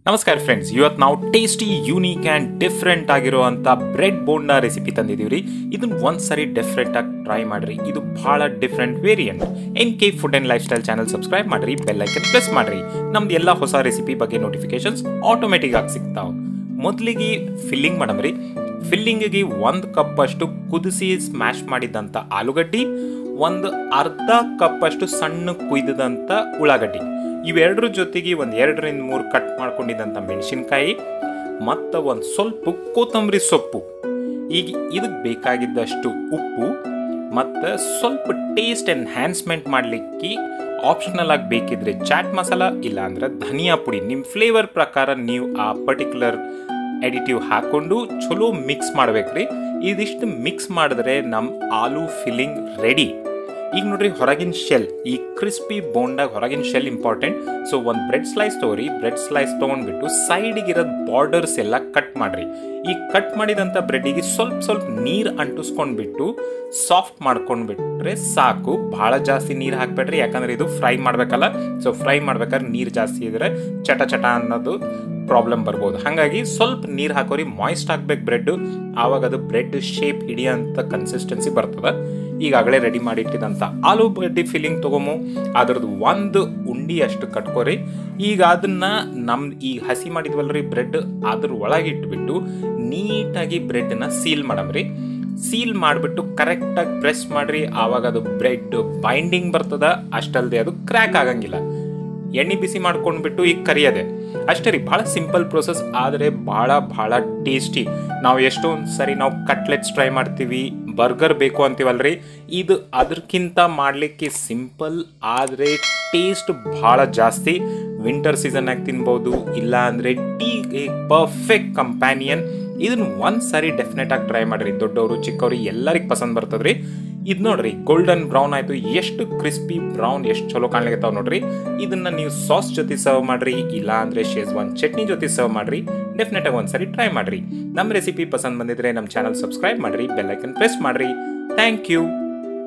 ನಮಸ್ಕಾರ ಫ್ರೆಂಡ್ಸ್ ಇವತ್ತು ನಾವು ಟೇಸ್ಟಿ ಯೂನಿಕ್ ಆ್ಯಂಡ್ ಡಿಫ್ರೆಂಟ್ ಆಗಿರುವಂಥ ಬ್ರೆಡ್ ಬೋಂಡಾ ರೆಸಿಪಿ ತಂದಿದ್ದೀವಿ ಇದನ್ನ ಒಂದ್ಸರಿ ಡಿಫ್ರೆಂಟ್ ಆಗಿ ಟ್ರೈ ಮಾಡ್ರಿ ಇದು ಬಹಳ different variant N K food and lifestyle channel subscribe ಮಾಡ್ರಿ ಬೆಲ್ ಐಕನ್ ಪ್ರೆಸ್ ಮಾಡ್ರಿ ನಮ್ದು ಎಲ್ಲ ಹೊಸ ರೆಸಿಪಿ ಬಗ್ಗೆ ನೋಟಿಫಿಕೇಶನ್ಸ್ ಆಟೋಮೆಟಿಕ್ ಆಗಿ ಸಿಗ್ತಾವೆ ಮೊದಲಿಗೆ ಫಿಲ್ಲಿಂಗ್ ಮಾಡಮ್ರಿ ಫಿಲ್ಲಿಂಗಿಗೆ ಒಂದು ಕಪ್ ಅಷ್ಟು ಕುದಿಸಿ ಸ್ಮ್ಯಾಶ್ ಮಾಡಿದಂಥ ಆಲೂಗಡ್ಡಿ ಒಂದು ಅರ್ಧ ಕಪ್ ಅಷ್ಟು ಸಣ್ಣ ಕುಯ್ದಂಥ ಉಳ್ಳಾಗಡ್ಡಿ ಇವೆರಡರ ಜೊತೆಗೆ ಒಂದು ಎರಡರಿಂದ ಮೂರು ಕಟ್ ಮಾಡ್ಕೊಂಡಿದ್ದಂಥ ಮೆಣಸಿನ್ಕಾಯಿ ಮತ್ತು ಒಂದು ಸ್ವಲ್ಪ ಕೊತ್ತಂಬರಿ ಸೊಪ್ಪು ಈಗ ಇದಕ್ಕೆ ಬೇಕಾಗಿದ್ದಷ್ಟು ಉಪ್ಪು ಮತ್ತು ಸ್ವಲ್ಪ ಟೇಸ್ಟ್ ಎನ್ಹ್ಯಾನ್ಸ್ಮೆಂಟ್ ಮಾಡಲಿಕ್ಕೆ ಆಪ್ಷನಲ್ ಆಗಿ ಬೇಕಿದ್ರೆ ಚಾಟ್ ಮಸಾಲ ಇಲ್ಲ ಅಂದ್ರೆ ಧನಿಯಾ ಪುಡಿ ನಿಮ್ಮ ಫ್ಲೇವರ್ ಪ್ರಕಾರ ನೀವು ಆ ಪರ್ಟಿಕ್ಯುಲರ್ ಎಡಿಟಿವ್ ಹಾಕೊಂಡು ಚಲೋ ಮಿಕ್ಸ್ ಮಾಡ್ಬೇಕ್ರಿ ಇದಿಷ್ಟು ಮಿಕ್ಸ್ ಮಾಡಿದ್ರೆ ನಮ್ಮ ಆಲೂ ಫಿಲ್ಲಿಂಗ್ ರೆಡಿ ಈಗ ನೋಡ್ರಿ ಹೊರಗಿನ ಶೆಲ್ ಈ ಕ್ರಿಸ್ಪಿ ಬೋಂಡಾಗ ಹೊರಗಿನ ಶೆಲ್ ಇಂಪಾರ್ಟೆಂಟ್ ಸೊ ಒಂದು ಬ್ರೆಡ್ ಸ್ಲೈಸ್ ತೊಗೊರಿ ಬ್ರೆಡ್ ಸ್ಲೈಸ್ ತೊಗೊಂಡ್ಬಿಟ್ಟು ಸೈಡಿಗೆ ಇರೋದು ಬಾರ್ಡರ್ಸ್ ಎಲ್ಲ ಕಟ್ ಮಾಡ್ರಿ ಈ ಕಟ್ ಮಾಡಿದಂಥ ಬ್ರೆಡ್ಡಿಗೆ ಸ್ವಲ್ಪ ಸ್ವಲ್ಪ ನೀರು ಅಂಟಿಸ್ಕೊಂಡ್ಬಿಟ್ಟು ಸಾಫ್ಟ್ ಮಾಡ್ಕೊಂಡ್ಬಿಟ್ರೆ ಸಾಕು ಭಾಳ ಜಾಸ್ತಿ ನೀರು ಹಾಕ್ಬೇಡ್ರಿ ಯಾಕಂದ್ರೆ ಇದು ಫ್ರೈ ಮಾಡ್ಬೇಕಲ್ಲ ಸೊ ಫ್ರೈ ಮಾಡ್ಬೇಕಾದ್ರೆ ನೀರು ಜಾಸ್ತಿ ಇದ್ರೆ ಚಟ ಚಟ ಅನ್ನೋದು ಪ್ರಾಬ್ಲಮ್ ಬರ್ಬೋದು ಹಾಗಾಗಿ ಸ್ವಲ್ಪ ನೀರು ಹಾಕೋರಿ ಮಾಯ್ಸ್ಟ್ ಹಾಕ್ಬೇಕು ಬ್ರೆಡ್ಡು ಆವಾಗ ಅದು ಬ್ರೆಡ್ ಶೇಪ್ ಹಿಡಿಯೋಂಥ ಕನ್ಸಿಸ್ಟೆನ್ಸಿ ಬರ್ತದೆ ಈಗಾಗಲೇ ರೆಡಿ ಮಾಡಿಟ್ಟಿದಂಥ ಆಲೂಗಡ್ಡಿ ಫಿಲ್ಲಿಂಗ್ ತೊಗೊಂಬು ಅದ್ರದ್ದು ಒಂದು ಉಂಡಿ ಅಷ್ಟು ಕಟ್ಕೋರಿ ಈಗ ಅದನ್ನ ನಮ್ಮ ಈ ಹಸಿ ಮಾಡಿದ್ವಲ್ರಿ ಬ್ರೆಡ್ ಅದ್ರ ಒಳಗೆ ಇಟ್ಬಿಟ್ಟು ನೀಟಾಗಿ ಬ್ರೆಡ್ನ ಸೀಲ್ ಮಾಡಮ್ರಿ ಸೀಲ್ ಮಾಡಿಬಿಟ್ಟು ಕರೆಕ್ಟಾಗಿ ಪ್ರೆಸ್ ಮಾಡ್ರಿ ಆವಾಗ ಅದು ಬ್ರೆಡ್ ಬೈಂಡಿಂಗ್ ಬರ್ತದ ಅಷ್ಟಲ್ಲದೆ ಅದು ಕ್ರ್ಯಾಕ್ ಆಗಂಗಿಲ್ಲ ಎಣ್ಣೆ ಬಿಸಿ ಮಾಡ್ಕೊಂಡ್ಬಿಟ್ಟು ಈಗ ಕರಿಯದೆ ಅಷ್ಟೇ ರೀ ಭಾಳ ಸಿಂಪಲ್ ಪ್ರೊಸೆಸ್ ಆದರೆ ಭಾಳ ಭಾಳ ಟೇಸ್ಟಿ ನಾವು ಎಷ್ಟೊಂದು ಸರಿ ನಾವು ಕಟ್ಲೆಟ್ಸ್ ಟ್ರೈ ಮಾಡ್ತೀವಿ ಬರ್ಗರ್ ಬೇಕು ಅಂತೀವಲ್ರಿ ಇದು ಅದಕ್ಕಿಂತ ಮಾಡಲಿಕ್ಕೆ ಸಿಂಪಲ್ ಆದರೆ ಟೇಸ್ಟ್ ಭಾಳ ಜಾಸ್ತಿ ವಿಂಟರ್ ಸೀಸನ್ನಾಗ ತಿನ್ಬೋದು ಇಲ್ಲ ಅಂದರೆ ಟೀಗೆ ಪರ್ಫೆಕ್ಟ್ ಕಂಪ್ಯಾನಿಯನ್ ಇದನ್ನ ಒಂದು ಸಾರಿ ಡೆಫಿನೆಟ್ ಆಗಿ ಟ್ರೈ ಮಾಡಿರಿ ದೊಡ್ಡವರು ಚಿಕ್ಕವರು ಎಲ್ಲರಿಗೆ ಪಸಂದ್ ಬರ್ತದ್ರಿ ಇದು ನೋಡ್ರಿ ಗೋಲ್ಡನ್ ಬ್ರೌನ್ ಆಯ್ತು ಎಷ್ಟು ಕ್ರಿಸ್ಪಿ ಬ್ರೌನ್ ಎಷ್ಟು ಚಲೋ ಕಾಣ್ಲಿಕ್ಕೆ ನೋಡ್ರಿ ಇದನ್ನ ನೀವು ಸಾಸ್ ಜೊತೆ ಸರ್ವ್ ಮಾಡ್ರಿ ಇಲ್ಲ ಅಂದ್ರೆ ಶೇಜ್ವಾನ್ ಚಟ್ನಿ ಜೊತೆ ಸರ್ವ್ ಮಾಡ್ರಿ ಡೆಫಿನೆಟ್ ಆಗಿ ಒಂದ್ಸರಿ ಟ್ರೈ ಮಾಡ್ರಿ ನಮ್ಮ ರೆಸಿಪಿ ಪಸಂದ್ ಬಂದಿದ್ರೆ ನಮ್ಮ ಚಾನಲ್ ಸಬ್ಸ್ಕ್ರೈಬ್ ಮಾಡ್ರಿ ಬೆಲ್ ಐಕನ್ ಪ್ರೆಸ್ ಮಾಡ್ರಿ ಥ್ಯಾಂಕ್ ಯು